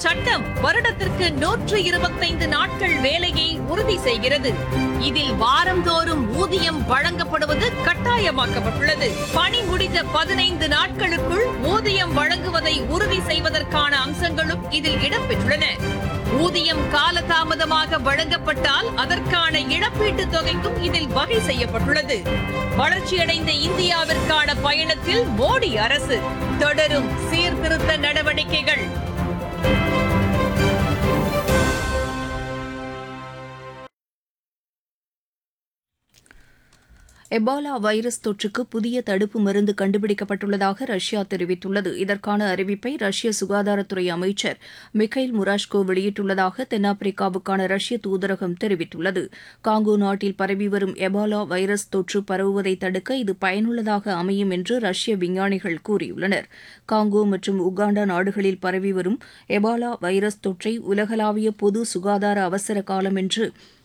சட்டம் வருடத்திற்கு நூற்று இருபத்தைந்து நாட்கள் வேலையை உறுதி செய்கிறது இதில் வாரந்தோறும் ஊதியம் வழங்கப்படுவது கட்டாயமாக்கப்பட்டுள்ளது பணி முடிந்த பதினைந்து நாட்களுக்குள் ஊதியம் வழங்குவதை உறுதி செய்வதற்கான அம்சங்களும் இதில் இடம்பெற்றுள்ளன ஊதியம் காலதாமதமாக வழங்கப்பட்டால் அதற்கான இழப்பீட்டுத் தொகைக்கும் இதில் வகை செய்யப்பட்டுள்ளது வளர்ச்சியடைந்த இந்தியாவிற்கான பயணத்தில் மோடி அரசு தொடரும் சீர்திருத்த நடவடிக்கைகள் எபாலா வைரஸ் தொற்றுக்கு புதிய தடுப்பு மருந்து கண்டுபிடிக்கப்பட்டுள்ளதாக ரஷ்யா தெரிவித்துள்ளது இதற்கான அறிவிப்பை ரஷ்ய சுகாதாரத்துறை அமைச்சர் மிகைல் முராஷ்கோ வெளியிட்டுள்ளதாக தென்னாப்பிரிக்காவுக்கான ரஷ்ய தூதரகம் தெரிவித்துள்ளது காங்கோ நாட்டில் பரவி வரும் எபாலா வைரஸ் தொற்று பரவுவதை தடுக்க இது பயனுள்ளதாக அமையும் என்று ரஷ்ய விஞ்ஞானிகள் கூறியுள்ளனர் காங்கோ மற்றும் உகாண்டா நாடுகளில் பரவி வரும் எபாலா வைரஸ் தொற்றை உலகளாவிய பொது சுகாதார அவசர காலம் என்று